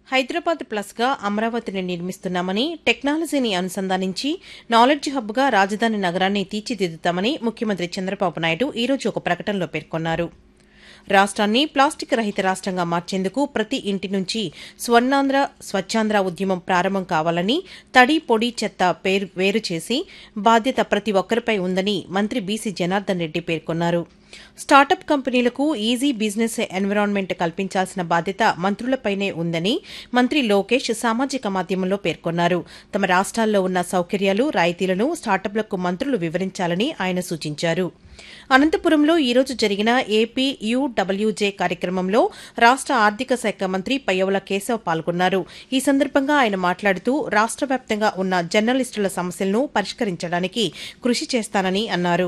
హైదరాబాద్ ప్లస్గా అమరావతిని నిర్మిస్తున్నామని టెక్నాలజీని అనుసంధానించి నాలెడ్జ్ హబ్గా రాజధాని నగరాన్ని తీర్చిదిద్దుతామని ముఖ్యమంత్రి చంద్రబాబు నాయుడు ఈరోజు ఒక ప్రకటనలో పేర్కొన్నారు రాష్ట్రాన్ని ప్లాస్టిక్ రహిత రాష్ట్రంగా మార్చేందుకు ప్రతి ఇంటి నుంచి స్వర్ణాంధ్ర స్వచ్ఛాంధ్ర ఉద్యమం ప్రారంభం కావాలని తడి పొడి చెత్త పేరు వేరు చేసి బాధ్యత ప్రతి ఒక్కరిపై ఉందని మంత్రి బీసీ జనార్దన్ రెడ్డి పేర్కొన్నారు స్టార్టప్ కంపెనీలకు ఈజీ బిజినెస్ ఎన్విరాన్మెంట్ కల్పించాల్సిన బాధ్యత మంత్రులపైనే ఉందని మంత్రి లోకేష్ సామాజిక మాధ్యమంలో పేర్కొన్నారు తమ రాష్ట్రాల్లో ఉన్న సౌకర్యాలు రాయితీలను స్టార్టప్లకు మంత్రులు వివరించాలని ఆయన సూచించారు అనంతపురంలో ఈరోజు జరిగిన ఏపీ యూడబ్ల్యూజే కార్యక్రమంలో రాష్ట ఆర్థిక శాఖ మంత్రి పయ్యవుల కేశవ్ పాల్గొన్నారు ఈ సందర్భంగా ఆయన మాట్లాడుతూ రాష్ట వ్యాప్తంగా ఉన్న జర్నలిస్టుల సమస్యలను పరిష్కరించడానికి కృషి చేస్తానని అన్నారు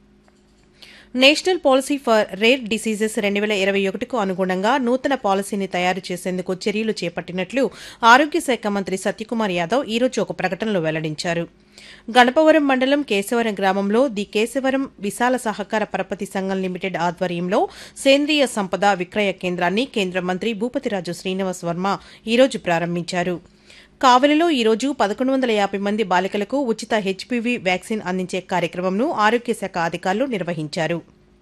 national policy for rare diseases రెండు వేల ఇరవై ఒకటికు అనుగుణంగా నూతన పాలసీని తయారు చేసేందుకు చర్యలు చేపట్టినట్లు ఆరోగ్య శాఖ మంత్రి సత్యకుమార్ యాదవ్ ఈరోజు ఒక ప్రకటనలో వెల్లడించారు గణపవరం మండలం కేశవరం గ్రామంలో ది కేశవరం విశాల సహకార పరపతి సంఘం లిమిటెడ్ ఆధ్వర్యంలో సేంద్రియ సంపద విక్రయ కేంద్రాన్ని కేంద్ర మంత్రి భూపతిరాజు శ్రీనివాస్ వర్మ ఈరోజు ప్రారంభించారు కావలిలో ఈరోజు పదకొండు వందల యాభై మంది బాలికలకు ఉచిత హెచ్పీవీ వ్యాక్సిన్ అందించే కార్యక్రమంను ఆరోగ్య శాఖ అధికారులు నిర్వహించారు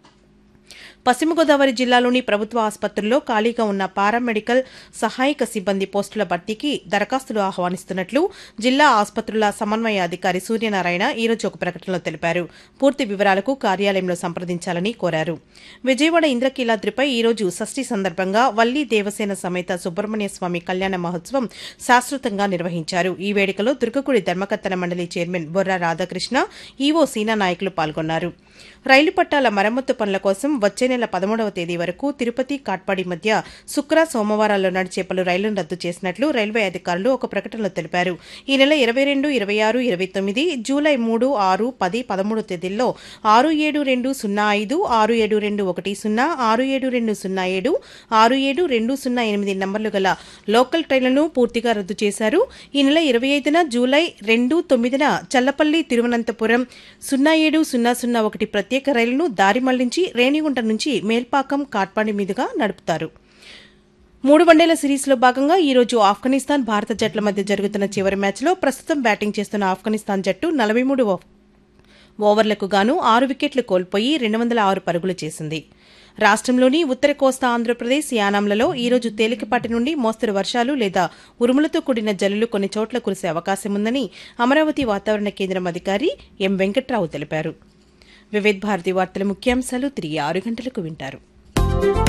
పశ్చిమ గోదావరి జిల్లాలోని ప్రభుత్వ ఆసుపత్రుల్లో ఖాళీగా ఉన్న పారామెడికల్ సహాయక సిబ్బంది పోస్టుల భర్తీకి దరఖాస్తులు ఆహ్వానిస్తున్నట్లు జిల్లా ఆసుపత్రుల సమన్వయ అధికారి సూర్యనారాయణ ఈరోజు ఒక ప్రకటనలో తెలిపారు పూర్తి వివరాలకు కార్యాలయంలో సంప్రదించాలని కోరారు విజయవాడ ఇంద్రకీలాద్రిపై ఈరోజు షష్ఠి సందర్భంగా వల్లి దేవసేన సమేత సుబ్రహ్మణ్య స్వామి కళ్యాణ మహోత్సవం శాశ్వతంగా నిర్వహించారు ఈ వేడుకలో దుర్గగుడి ధర్మకర్తల మండలి చైర్మన్ బొర్రా రాధాకృష్ణ ఈవో సీనా నాయకులు పాల్గొన్నారు రైలు పట్టాల మరమ్మతు పనుల కోసం వచ్చే నెల పదమూడవ తేదీ వరకు తిరుపతి కాట్పాడి మధ్య శుక్ర సోమవారాల్లో నడిచే పలు రైళ్లను రద్దు చేసినట్లు రైల్వే అధికారులు ఒక ప్రకటనలో తెలిపారు ఈ నెల ఇరవై రెండు ఇరవై ఆరు ఇరవై తొమ్మిది జూలై మూడు ఆరు పది పదమూడు తేదీల్లో ఆరు ఏడు రెండు సున్నా ఐదు ఆరు ఏడు రెండు ఒకటి సున్నా ఆరు ఏడు రెండు సున్నా ఏడు ఆరు ఏడు రెండు సున్నా ఎనిమిది నంబర్లు గల లోకల్ ట్రైన్లను పూర్తిగా రద్దు చేశారు ఈ నెల ఇరవై ఐదున జూలై రెండు తొమ్మిదిన చల్లపల్లి తిరువనంతపురం సున్నా ఏడు సున్నా సున్నా ఒకటి ప్రత్యేక రైలును దారి మళ్లించి రేణిగుంట నుంచి మేల్పాకం కాట్పాడి మీదుగా నడుపుతారు మూడు వన్డేల సిరీస్లో భాగంగా ఈ రోజు ఆఫ్ఘనిస్తాన్ భారత జట్ల మధ్య జరుగుతున్న చివరి మ్యాచ్లో ప్రస్తుతం బ్యాటింగ్ చేస్తున్న ఆఫ్ఘనిస్తాన్ జట్టు నలభై మూడు ఓవర్లకు గాను ఆరు వికెట్లు కోల్పోయి రెండు వందల ఆరు పరుగులు చేసింది రాష్ట్రంలోని ఉత్తర కోస్తా ఆంధ్రప్రదేశ్ యానాంలలో ఈ రోజు తేలికపాటి నుండి మోస్తరు వర్షాలు లేదా ఉరుములతో కూడిన జల్లులు కొన్ని చోట్ల కురిసే అవకాశం ఉందని అమరావతి వాతావరణ కేంద్రం అధికారి ఎం వెంకట్రావు తెలిపారు వివిధ్ భారతి వార్తల ముఖ్యాంశాలు తిరిగి ఆరు గంటలకు వింటారు